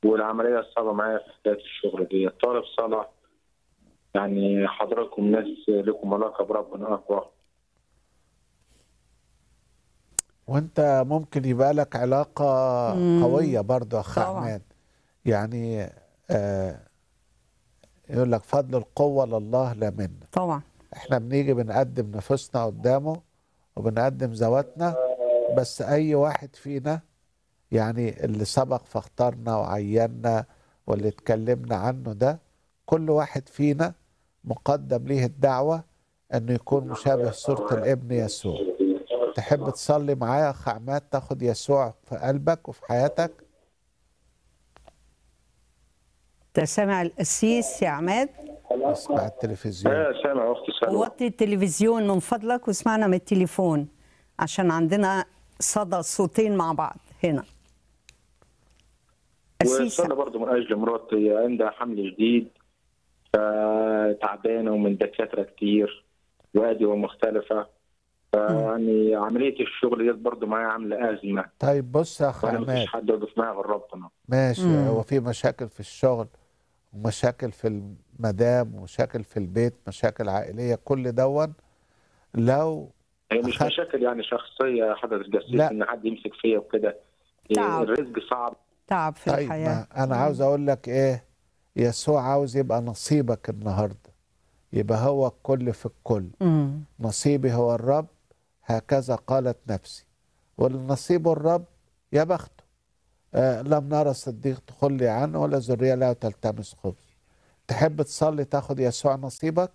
والعمليه الصعبه معايا في حكايه الشغل دي طالب صلاح يعني حضراتكم ناس لكم علاقه بربنا اقوى وانت ممكن يبقى لك علاقة قوية برضه يا اخ طبعا. عماد يعني آه يقول لك فضل القوة لله لا منا طبعا احنا بنيجي بنقدم نفوسنا قدامه وبنقدم ذواتنا بس اي واحد فينا يعني اللي سبق فاختارنا وعينا واللي اتكلمنا عنه ده كل واحد فينا مقدم ليه الدعوة انه يكون مشابه صورة الابن يسوع تحب تصلي معايا يا اخ عماد تاخد يسوع في قلبك وفي حياتك انت سامع القسيس يا عماد اسمع التلفزيون ايه سامع يا اختي سلوى وطي التلفيزيون من فضلك واسمعنا من التليفون عشان صدى صوتين مع بعض هنا قسيس وصلى برضه من اجل مراتي عندها حمل جديد فتعبانه ومن دكاتره كتير وادويه مختلفه فيعني عمليه الشغل ديت برضه معايا عامله ازمه طيب بص يا اخ وانا عماد مفيش حد يقف معايا غير ربنا ماشي مم. هو في مشاكل في الشغل ومشاكل في المدام ومشاكل في البيت مشاكل عائلية كل دون لو هي مش أخدت- مشاكل يعني شخصيه حضرتك الجسيس لا. ان حد يمسك فيا وكده تعب. الرزق صعب تعب في طيب الحياة ما انا عاوز اقول لك ايه يسوع عاوز يبقى نصيبك النهارده يبقى هو الكل في الكل مم. نصيبي هو الرب هكذا قالت نفسي والنصيب الرب يا بخته آه لم نرى صديق تخلي عنه ولا ذرية لا تلتمس خبز تحب تصلي تاخد يسوع نصيبك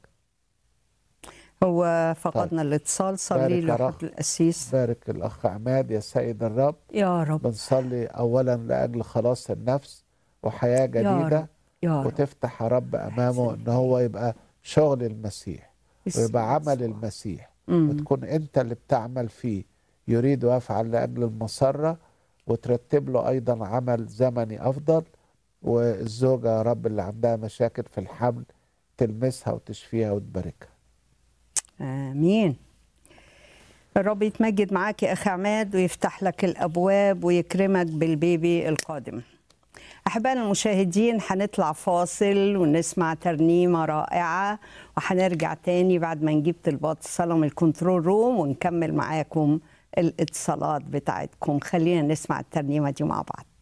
هو فقدنا الاتصال صلي بارك يا له رب. القسيس بارك الأخ عماد يا سيد الرب يا رب بنصلي أولا لأجل خلاص النفس وحياة يا جديدة رب يا رب وتفتح يا رب أمامه إن هو يبقى شغل المسيح ويبقى عمل المسيح مم. وتكون أنت اللي بتعمل فيه يريد ويفعل لأجل المسرة وترتب له أيضا عمل زمني أفضل والزوجة يا رب اللي عندها مشاكل في الحمل تلمسها وتشفيها وتباركها امين الرب يتمجد معاك يا اخي عماد ويفتح لك الابواب ويكرمك بالبيبي القادم احبائنا المشاهدين هنطلع فاصل ونسمع ترنيمه رائعه وهنرجع تاني بعد ما نجيب طلبات الصلاه من الكنترول روم ونكمل معاكم الاتصالات بتاعتكم خلينا نسمع الترنيمه دي مع بعض